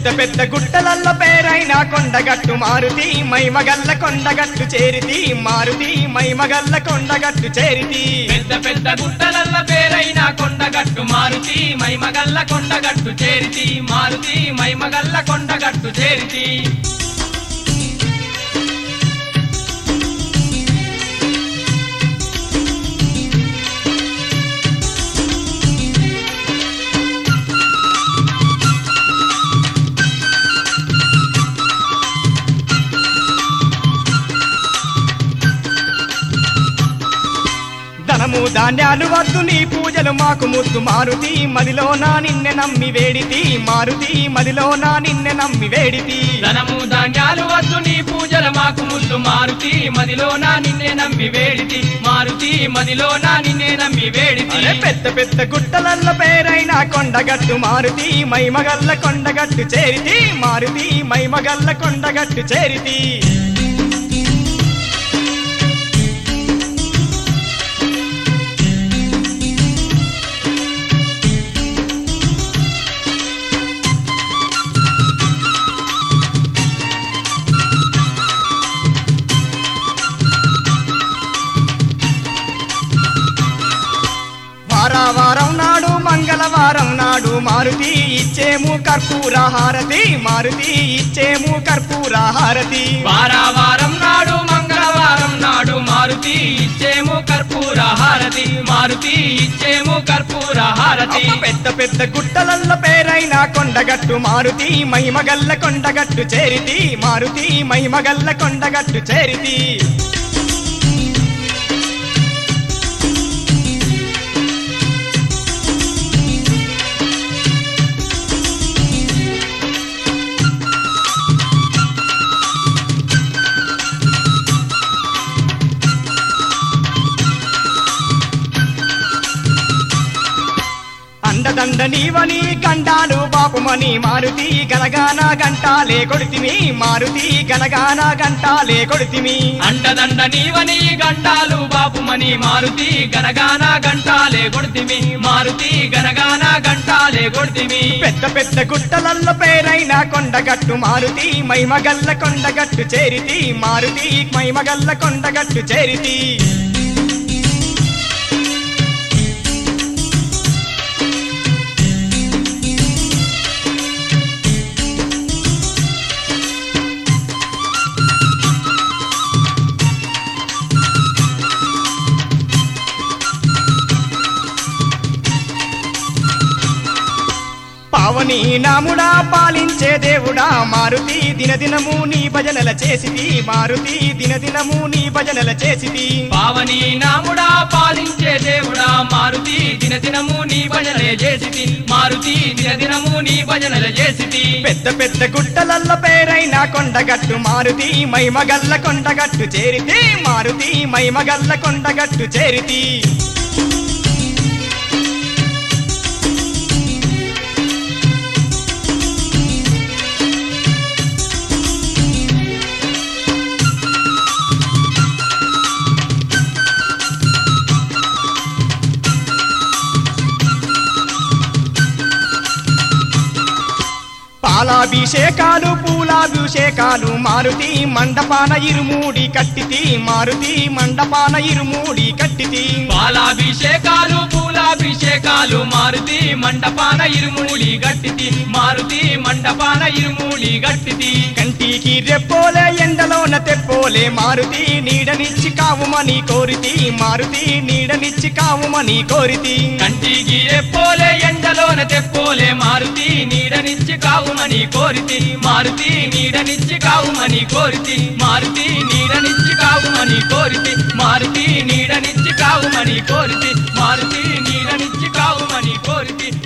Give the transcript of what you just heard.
పెద్ద పెద్ద గుట్టలల్ల పేరైన కొండగట్టు మారుతి మైమగల్ల కొండగట్టు చేరితి మారుతి మైమగల్ల కొండగట్టు చేరితి పెద్ద పెద్ద గుట్టలల్ల పేరైన కొండగట్టు మారుతి మైమగల్ల కొండగట్టు చేరితి మారుతి మైమగల్ల కొండగట్టు చేరితి ధనము ధాన్యాలు వద్దు నీ పూజలు మాకు ముద్దు మారుతి మదిలో నా నిన్నె నమ్మి వేడితి మారుతి మదిలో నా నిన్నె నమ్మి వేడితి ధనము ధాన్యాలు వద్దు నీ పూజల మాకు ముద్దు మారుతి మదిలో నా నిన్నే నమ్మి వేడితి మారుతి మదిలో నా నిన్నే నమ్మి వేడితి అరే పెద్ద పెద్ద గుట్టలల్ల పేరైన కొండగట్టు మారుతి మైమగల్ల కొండగట్టు చేరితి మారుతి మైమగల్ల కొండగట్టు చేరితి వారావారం నాడు మంగళవారం నాడు మారుతి ఇచ్చేము కర్పూర హారతి మారుతి ఇచ్చేము కర్పూర హారతి వారావారం నాడు మంగళవారం నాడు మారుతి ఇచ్చేము కర్పూర హారతి మారుతి ఇచ్చేము కర్పూర హారతి అమ్మ పెద్ద పెద్ద గుట్టలల్ల పేరైన కొండగట్టు మారుతి మహిమగల్ల కొండగట్టు చేరితి మారుతి మహిమగల్ల కొండగట్టు చేరితి అండదండ నీవని గండాలు బాపుమని మారుతి గనగాన గంటాలే కొడితిమి మారుతి గనగాన గంటాలే కొడితిమి అండదండ నీవని గంటాలు బాపుమని మారుతి గనగాన గంటాలే కొడుతిమి మారుతి గనగాన గంటాలే కొడుతిమి పెద్ద పెద్ద గుట్టలల్ల పేరైన కొండగట్టు మారుతి మైమగల్ల కొండగట్టు చేరితి మారుతి మైమగల్ల కొండగట్టు చేరితి పావని నాముడా పాలించే దేవుడా మారుతి దినదినము నీ భజనల చేసిది మారుతి దినదినము నీ భజనల చేసిది పావని నాముడా పాలించే దేవుడా మారుతి దినదినము నీ భజనలే చేసితి మారుతి దినదినము నీ భజనలు చేసితి పెద్ద పెద్ద గుట్టలల్ల పేరైన కొండగట్టు మారుతి మైమగల్ల కొండగట్టు చేరితి మారుతి మైమగల్ల కొండగట్టు చేరితి పాలాభిషేకాలు పూలాభిషేకాలు మారుతి మండపాన ఇరుమూడి కట్టితి మారుతి మండపాన ఇరుమూడి కట్టితి పాలాభిషేకాలు పూలాభిషేకాలు మారుతి మండపాన ఇరుమూడి గట్టితి మారుతి మండపాన ఇరుమూడి గట్టితి కంటికి రెప్పోలే ఎండలోన తెప్పోలే మారుతి నీడనిచ్చి కావుమని కోరితి మారుతి నీడనిచ్చి కావుమని కోరితి కంటికి ఎప్పోలే ఎండలోన తెప్పోలే మారుతి నీడనిచ్చి కావుమని కోరితి మారుతి నీడనిచ్చి కావుమని కోరితి మారుతి నీడనిచ్చి కావుమని కోరితి మారుతి నీడనిచ్చి కావుమని కోరితి మారుతి నీడనిచ్చి కావుమని కోరితి